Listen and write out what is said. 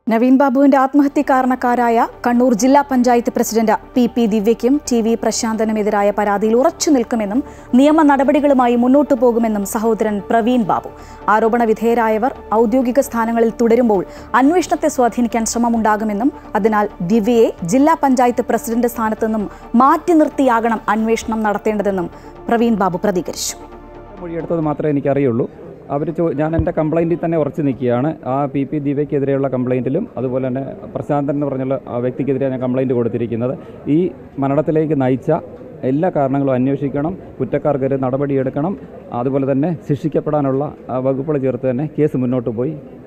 നവീൻ ബാബുവിന്റെ ആത്മഹത്യ കാരണക്കാരായ കണ്ണൂർ ജില്ലാ പഞ്ചായത്ത് പ്രസിഡന്റ് പി പി ദിവ്യയ്ക്കും ടി വി പ്രശാന്തനുമെതിരായ പരാതിയിൽ ഉറച്ചു നിൽക്കുമെന്നും നിയമ നടപടികളുമായി മുന്നോട്ടു പോകുമെന്നും സഹോദരൻ പ്രവീൺ ബാബു ആരോപണ വിധേയരായവർ ഔദ്യോഗിക സ്ഥാനങ്ങളിൽ തുടരുമ്പോൾ അന്വേഷണത്തെ സ്വാധീനിക്കാൻ ശ്രമമുണ്ടാകുമെന്നും അതിനാൽ ദിവ്യയെ ജില്ലാ പഞ്ചായത്ത് പ്രസിഡന്റ് സ്ഥാനത്തു നിന്നും മാറ്റി നിർത്തിയാകണം അന്വേഷണം നടത്തേണ്ടതെന്നും പ്രവീൺ ബാബു പ്രതികരിച്ചു മൊഴിയെടുത്തത് മാത്രമേ എനിക്കറിയുള്ളൂ അവർ ചോ ഞാൻ എൻ്റെ കംപ്ലൈൻറ്റിൽ തന്നെ ഉറച്ചു നിൽക്കുകയാണ് ആ പി പി ദിവ്യക്കെതിരെയുള്ള കംപ്ലൈൻറ്റിലും അതുപോലെ തന്നെ പ്രശാന്തൻ എന്ന് പറഞ്ഞുള്ള ആ വ്യക്തിക്കെതിരെ ഞാൻ കംപ്ലൈൻറ്റ് കൊടുത്തിരിക്കുന്നത് ഈ മരണത്തിലേക്ക് നയിച്ച എല്ലാ കാരണങ്ങളും അന്വേഷിക്കണം കുറ്റക്കാർക്കെതിരെ നടപടിയെടുക്കണം അതുപോലെ തന്നെ ശിക്ഷിക്കപ്പെടാനുള്ള ആ, വകുപ്പുകൾ ചേർത്ത് തന്നെ കേസ് മുന്നോട്ട് പോയി